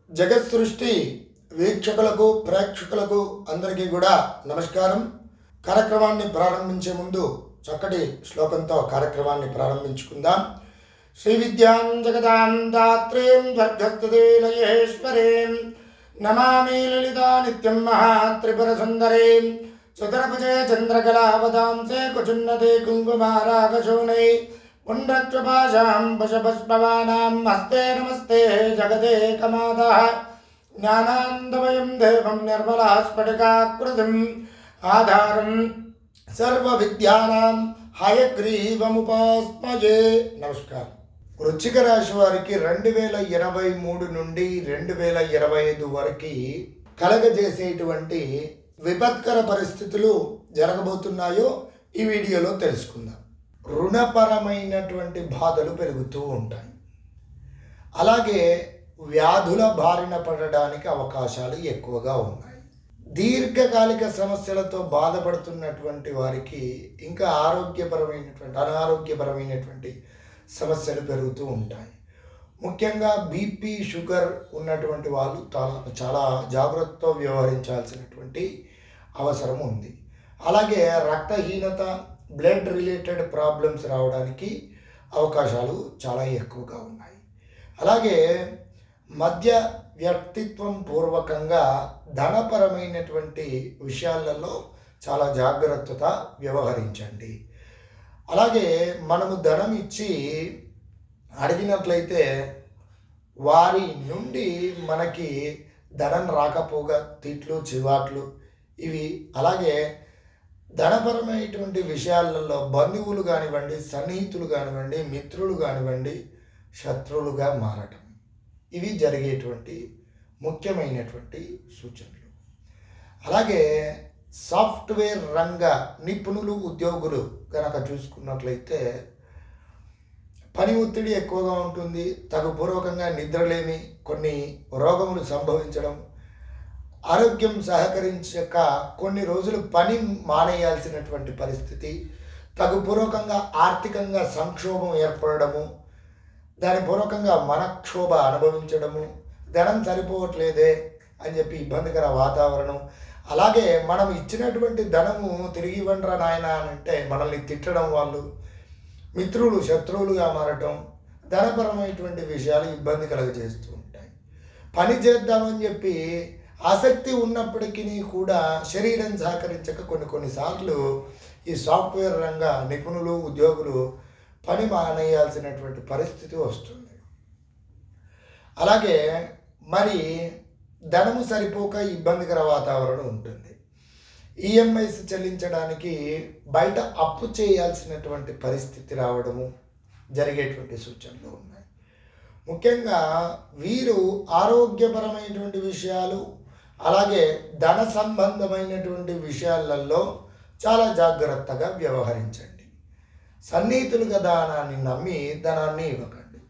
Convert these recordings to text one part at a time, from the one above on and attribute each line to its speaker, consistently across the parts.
Speaker 1: జగత్ సృష్టి వీక్షకులకు ప్రేక్షకులకు అందరికీ కూడా నమస్కారం కార్యక్రమాన్ని ప్రారంభించే ముందు చక్కటి శ్లోకంతో కార్యక్రమాన్ని ప్రారంభించుకుందాం శ్రీ విద్యాం జగదాం దాత్రీం వర్గస్థితిలయేశ్వరీం నమామి లలితా నిత్యం మహాత్రిపుర సుందరీం సుతరభుజే చంద్రకళావదాంసే కుచున్నతే కుంకుమారాగశూనై పుండ్రత్వపాశాం పశుపష్పవానాం హస్తే నమస్తే జగదే కమాదः జ్ఞానాందమయం దేవం నిర్మలాస్ఫటికాకృతిం ఆధారం సర్వవిద్యానాం హయగ్రీవముపాస్మయే నమస్కారం వృశ్చిక రాశి వారికి రెండు వేల ఇరవై మూడు నుండి రెండు వేల ఇరవై ఐదు వరకు కలగజేసేటువంటి విపత్కర పరిస్థితులు జరగబోతున్నాయో ఈ వీడియోలో తెలుసుకుందాం రుణపరమైనటువంటి బాధలు పెరుగుతూ ఉంటాయి అలాగే వ్యాధుల బారిన పడడానికి అవకాశాలు ఎక్కువగా ఉన్నాయి దీర్ఘకాలిక సమస్యలతో బాధపడుతున్నటువంటి వారికి ఇంకా ఆరోగ్యపరమైనటువంటి అనారోగ్యపరమైనటువంటి సమస్యలు పెరుగుతూ ఉంటాయి ముఖ్యంగా బీపీ షుగర్ ఉన్నటువంటి వాళ్ళు చాలా చాలా జాగ్రత్తతో వ్యవహరించాల్సినటువంటి అవసరం ఉంది అలాగే రక్తహీనత బ్లడ్ రిలేటెడ్ ప్రాబ్లమ్స్ రావడానికి అవకాశాలు చాలా ఎక్కువగా ఉన్నాయి అలాగే మధ్య వ్యక్తిత్వం పూర్వకంగా ధనపరమైనటువంటి విషయాలలో చాలా జాగ్రత్తగా వ్యవహరించండి అలాగే మనము ధనం ఇచ్చి అడిగినట్లయితే వారి నుండి మనకి ధనం రాకపోగా తిట్లు చివాట్లు ఇవి అలాగే ధనపరమైనటువంటి విషయాలలో బంధువులు కానివ్వండి సన్నిహితులు కానివ్వండి మిత్రులు కానివ్వండి శత్రువులుగా మారటం ఇవి జరిగేటువంటి ముఖ్యమైనటువంటి సూచనలు అలాగే సాఫ్ట్వేర్ రంగ నిపుణులు ఉద్యోగులు కనుక చూసుకున్నట్లయితే పని ఒత్తిడి ఎక్కువగా ఉంటుంది తగుపూర్వకంగా నిద్రలేమి కొన్ని రోగములు సంభవించడం ఆరోగ్యం సహకరించక కొన్ని రోజులు పని మానేయాల్సినటువంటి పరిస్థితి తగుపూర్వకంగా ఆర్థికంగా సంక్షోభం ఏర్పడము దాని పూర్వకంగా మనక్షోభ అనుభవించడము ధనం సరిపోవట్లేదే అని చెప్పి ఇబ్బందికర వాతావరణం అలాగే మనం ఇచ్చినటువంటి ధనము తిరిగి ఇవ్వండిరా నాయన అని అంటే మనల్ని తిట్టడం వాళ్ళు మిత్రులు శత్రువులుగా మారటం ధనపరమైనటువంటి విషయాలు ఇబ్బంది కలగజేస్తూ ఉంటాయి పని చేద్దామని చెప్పి ఆసక్తి ఉన్నప్పటికీ కూడా శరీరం సహకరించక కొన్ని కొన్నిసార్లు ఈ సాఫ్ట్వేర్ రంగ నిపుణులు ఉద్యోగులు పని మానేయాల్సినటువంటి పరిస్థితి వస్తుంది అలాగే మరి ధనము సరిపోక ఇబ్బందికర వాతావరణం ఉంటుంది ఈఎంఐస్ చెల్లించడానికి బయట అప్పు చేయాల్సినటువంటి పరిస్థితి రావడము జరిగేటువంటి సూచనలు ఉన్నాయి ముఖ్యంగా వీరు ఆరోగ్యపరమైనటువంటి విషయాలు అలాగే ధన సంబంధమైనటువంటి విషయాలలో చాలా జాగ్రత్తగా వ్యవహరించండి సన్నిహితులుగా దానాన్ని నమ్మి ధనాన్ని ఇవ్వకండి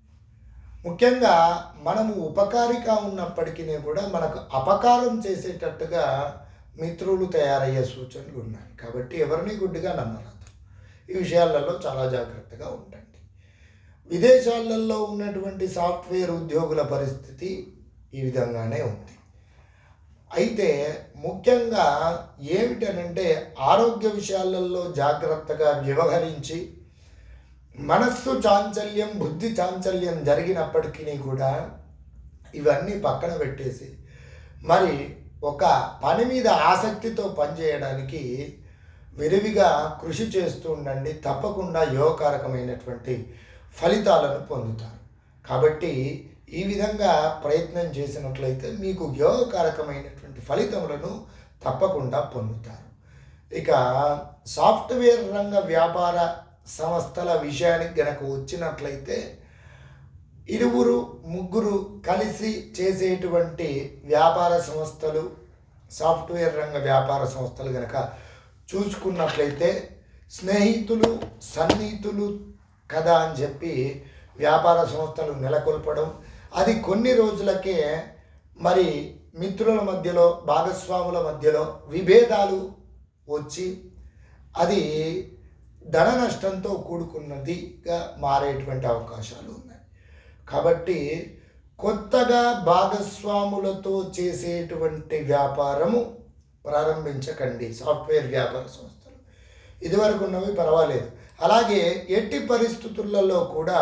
Speaker 1: ముఖ్యంగా మనము ఉపకారిగా ఉన్నప్పటికీ కూడా మనకు అపకారం చేసేటట్టుగా మిత్రులు తయారయ్యే సూచనలు ఉన్నాయి కాబట్టి ఎవరిని గుడ్డిగా నమ్మరాదు ఈ విషయాలలో చాలా జాగ్రత్తగా ఉండండి విదేశాలలో ఉన్నటువంటి సాఫ్ట్వేర్ ఉద్యోగుల పరిస్థితి ఈ విధంగానే ఉంది అయితే ముఖ్యంగా ఏమిటనంటే ఆరోగ్య విషయాలలో జాగ్రత్తగా వ్యవహరించి మనస్సు చాంచల్యం బుద్ధి చాంచల్యం జరిగినప్పటికీ కూడా ఇవన్నీ పక్కన పెట్టేసి మరి ఒక పని మీద ఆసక్తితో పనిచేయడానికి విరివిగా కృషి చేస్తూ ఉండండి తప్పకుండా యోగకారకమైనటువంటి ఫలితాలను పొందుతారు కాబట్టి ఈ విధంగా ప్రయత్నం చేసినట్లయితే మీకు యోగకారకమైనటువంటి ఫలితములను తప్పకుండా పొందుతారు ఇక సాఫ్ట్వేర్ రంగ వ్యాపార సంస్థల విషయానికి గనక వచ్చినట్లయితే ఇరువురు ముగ్గురు కలిసి చేసేటువంటి వ్యాపార సంస్థలు సాఫ్ట్వేర్ రంగ వ్యాపార సంస్థలు గనక చూసుకున్నట్లయితే స్నేహితులు సన్నిహితులు కదా అని చెప్పి వ్యాపార సంస్థలు నెలకొల్పడం అది కొన్ని రోజులకే మరి మిత్రుల మధ్యలో భాగస్వాముల మధ్యలో విభేదాలు వచ్చి అది ధన నష్టంతో కూడుకున్నదిగా మారేటువంటి అవకాశాలు ఉన్నాయి కాబట్టి కొత్తగా భాగస్వాములతో చేసేటువంటి వ్యాపారము ప్రారంభించకండి సాఫ్ట్వేర్ వ్యాపార సంస్థలు ఇదివరకు ఉన్నవి పర్వాలేదు అలాగే ఎట్టి పరిస్థితులలో కూడా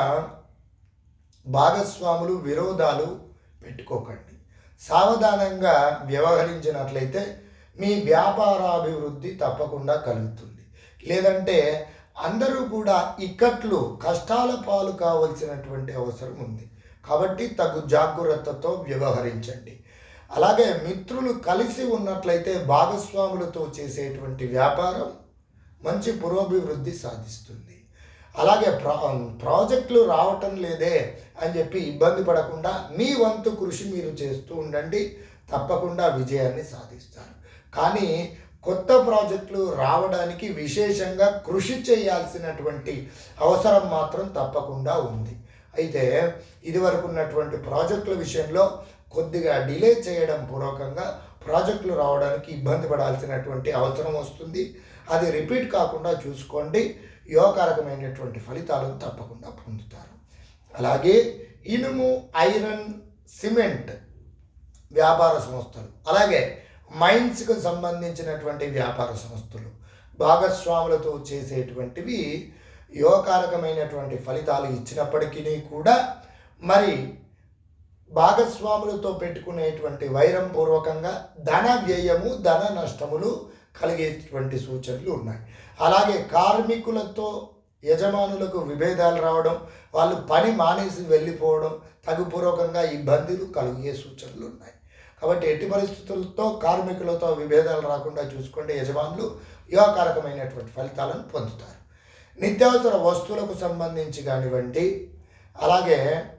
Speaker 1: భాగస్వాములు విరోధాలు పెట్టుకోకండి సావధానంగా వ్యవహరించినట్లయితే మీ వ్యాపారాభివృద్ధి తప్పకుండా కలుగుతుంది లేదంటే అందరూ కూడా ఇక్కట్లు కష్టాల పాలు కావలసినటువంటి అవసరం ఉంది కాబట్టి తగు జాగ్రత్తతో వ్యవహరించండి అలాగే మిత్రులు కలిసి ఉన్నట్లయితే భాగస్వాములతో చేసేటువంటి వ్యాపారం మంచి పురోభివృద్ధి సాధిస్తుంది అలాగే ప్రా ప్రాజెక్టులు రావటం లేదే అని చెప్పి ఇబ్బంది పడకుండా మీ వంతు కృషి మీరు చేస్తూ ఉండండి తప్పకుండా విజయాన్ని సాధిస్తారు కానీ కొత్త ప్రాజెక్టులు రావడానికి విశేషంగా కృషి చేయాల్సినటువంటి అవసరం మాత్రం తప్పకుండా ఉంది అయితే ఇదివరకు ఉన్నటువంటి ప్రాజెక్టుల విషయంలో కొద్దిగా డిలే చేయడం పూర్వకంగా ప్రాజెక్టులు రావడానికి ఇబ్బంది పడాల్సినటువంటి అవసరం వస్తుంది అది రిపీట్ కాకుండా చూసుకోండి యోగకారకమైనటువంటి ఫలితాలను తప్పకుండా పొందుతారు అలాగే ఇనుము ఐరన్ సిమెంట్ వ్యాపార సంస్థలు అలాగే మైన్స్కు సంబంధించినటువంటి వ్యాపార సంస్థలు భాగస్వాములతో చేసేటువంటివి యోగకారకమైనటువంటి ఫలితాలు ఇచ్చినప్పటికీ కూడా మరి భాగస్వాములతో పెట్టుకునేటువంటి వైరం పూర్వకంగా ధన వ్యయము ధన నష్టములు కలిగేటువంటి సూచనలు ఉన్నాయి అలాగే కార్మికులతో యజమానులకు విభేదాలు రావడం వాళ్ళు పని మానేసి వెళ్ళిపోవడం తగుపూర్వకంగా ఇబ్బందులు కలిగే సూచనలు ఉన్నాయి కాబట్టి ఎట్టి పరిస్థితులతో కార్మికులతో విభేదాలు రాకుండా చూసుకోండి యజమానులు యోగకారకమైనటువంటి ఫలితాలను పొందుతారు నిత్యావసర వస్తువులకు సంబంధించి కానివ్వండి అలాగే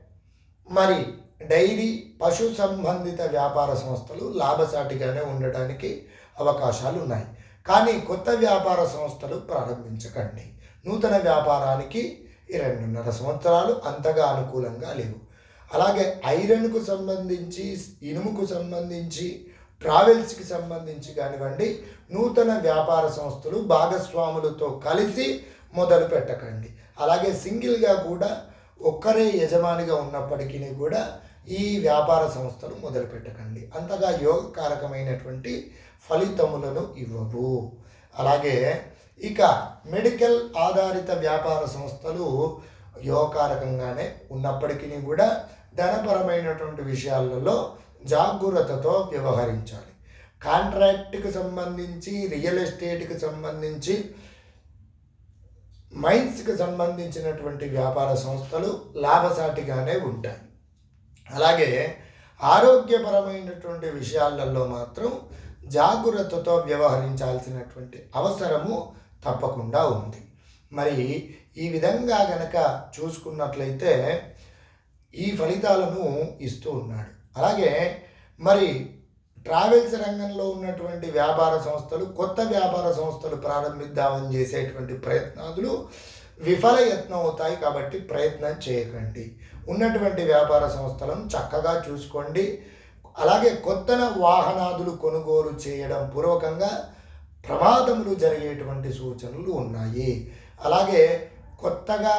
Speaker 1: మరి డైరీ పశు సంబంధిత వ్యాపార సంస్థలు లాభసాటిగానే ఉండడానికి అవకాశాలు ఉన్నాయి కానీ కొత్త వ్యాపార సంస్థలు ప్రారంభించకండి నూతన వ్యాపారానికి ఈ రెండున్నర సంవత్సరాలు అంతగా అనుకూలంగా లేవు అలాగే ఐరన్కు సంబంధించి ఇనుముకు సంబంధించి ట్రావెల్స్కి సంబంధించి కానివ్వండి నూతన వ్యాపార సంస్థలు భాగస్వాములతో కలిసి మొదలు పెట్టకండి అలాగే సింగిల్గా కూడా ఒక్కరే యజమానిగా ఉన్నప్పటికీ కూడా ఈ వ్యాపార సంస్థలు మొదలు పెట్టకండి అంతగా యోగకారకమైనటువంటి ఫలితములను ఇవ్వవు అలాగే ఇక మెడికల్ ఆధారిత వ్యాపార సంస్థలు యోగకారకంగానే ఉన్నప్పటికీ కూడా ధనపరమైనటువంటి విషయాలలో జాగ్రత్తతో వ్యవహరించాలి కాంట్రాక్ట్కి సంబంధించి రియల్ ఎస్టేట్కి సంబంధించి మైన్స్కి సంబంధించినటువంటి వ్యాపార సంస్థలు లాభసాటిగానే ఉంటాయి అలాగే ఆరోగ్యపరమైనటువంటి విషయాలలో మాత్రం జాగ్రత్తతో వ్యవహరించాల్సినటువంటి అవసరము తప్పకుండా ఉంది మరి ఈ విధంగా గనక చూసుకున్నట్లయితే ఈ ఫలితాలను ఇస్తూ ఉన్నాడు అలాగే మరి ట్రావెల్స్ రంగంలో ఉన్నటువంటి వ్యాపార సంస్థలు కొత్త వ్యాపార సంస్థలు ప్రారంభిద్దామని చేసేటువంటి ప్రయత్నాలు విఫల యత్నం అవుతాయి కాబట్టి ప్రయత్నం చేయకండి ఉన్నటువంటి వ్యాపార సంస్థలను చక్కగా చూసుకోండి అలాగే కొత్త వాహనాదులు కొనుగోలు చేయడం పూర్వకంగా ప్రమాదములు జరిగేటువంటి సూచనలు ఉన్నాయి అలాగే కొత్తగా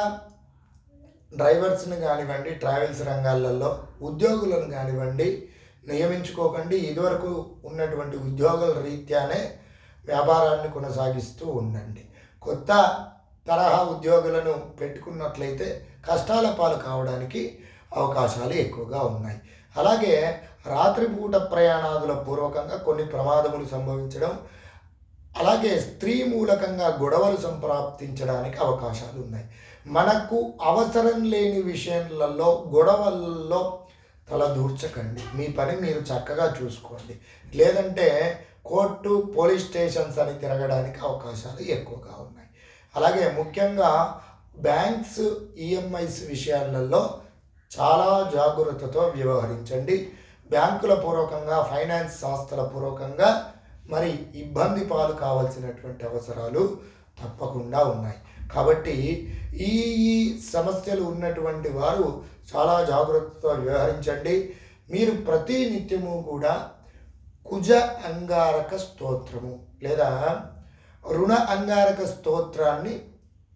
Speaker 1: డ్రైవర్స్ని కానివ్వండి ట్రావెల్స్ రంగాలలో ఉద్యోగులను కానివ్వండి నియమించుకోకండి ఇదివరకు ఉన్నటువంటి ఉద్యోగుల రీత్యానే వ్యాపారాన్ని కొనసాగిస్తూ ఉండండి కొత్త తరహా ఉద్యోగులను పెట్టుకున్నట్లయితే కష్టాల పాలు కావడానికి అవకాశాలు ఎక్కువగా ఉన్నాయి అలాగే రాత్రిపూట ప్రయాణాదుల పూర్వకంగా కొన్ని ప్రమాదములు సంభవించడం అలాగే స్త్రీ మూలకంగా గొడవలు సంప్రాప్తించడానికి అవకాశాలు ఉన్నాయి మనకు అవసరం లేని విషయాలలో గొడవల్లో తలదూర్చకండి మీ పని మీరు చక్కగా చూసుకోండి లేదంటే కోర్టు పోలీస్ స్టేషన్స్ అని తిరగడానికి అవకాశాలు ఎక్కువగా ఉన్నాయి అలాగే ముఖ్యంగా బ్యాంక్స్ ఈఎంఐస్ విషయాలలో చాలా జాగ్రత్తతో వ్యవహరించండి బ్యాంకుల పూర్వకంగా ఫైనాన్స్ సంస్థల పూర్వకంగా మరి ఇబ్బంది పాలు కావాల్సినటువంటి అవసరాలు తప్పకుండా ఉన్నాయి కాబట్టి ఈ ఈ సమస్యలు ఉన్నటువంటి వారు చాలా జాగ్రత్తతో వ్యవహరించండి మీరు ప్రతి నిత్యము కూడా కుజ అంగారక స్తోత్రము లేదా రుణ అంగారక స్తోత్రాన్ని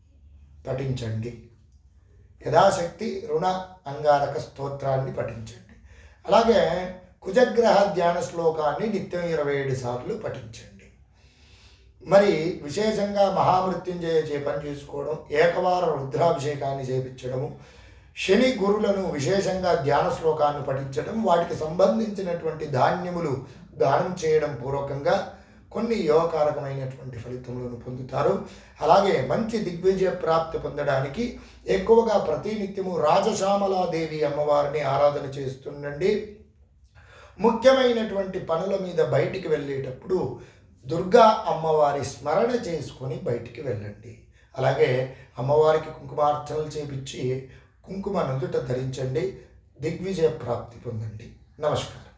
Speaker 1: పఠించండి యథాశక్తి రుణ అంగారక స్తోత్రాన్ని పఠించండి అలాగే కుజగ్రహ ధ్యాన శ్లోకాన్ని నిత్యం ఇరవై ఏడు సార్లు పఠించండి మరి విశేషంగా మహామృత్యుంజయ చేపని చేసుకోవడం ఏకవార రుద్రాభిషేకాన్ని చేపించడము శని గురులను విశేషంగా ధ్యాన శ్లోకాన్ని పఠించడం వాటికి సంబంధించినటువంటి ధాన్యములు దానం చేయడం పూర్వకంగా కొన్ని యోగకారకమైనటువంటి ఫలితములను పొందుతారు అలాగే మంచి దిగ్విజయ ప్రాప్తి పొందడానికి ఎక్కువగా ప్రతినిత్యము రాజశ్యామలాదేవి అమ్మవారిని ఆరాధన చేస్తుండండి ముఖ్యమైనటువంటి పనుల మీద బయటికి వెళ్ళేటప్పుడు దుర్గా అమ్మవారి స్మరణ చేసుకొని బయటికి వెళ్ళండి అలాగే అమ్మవారికి కుంకుమార్చనలు చేపించి కుంకుమ నుదుట ధరించండి దిగ్విజయ ప్రాప్తి పొందండి నమస్కారం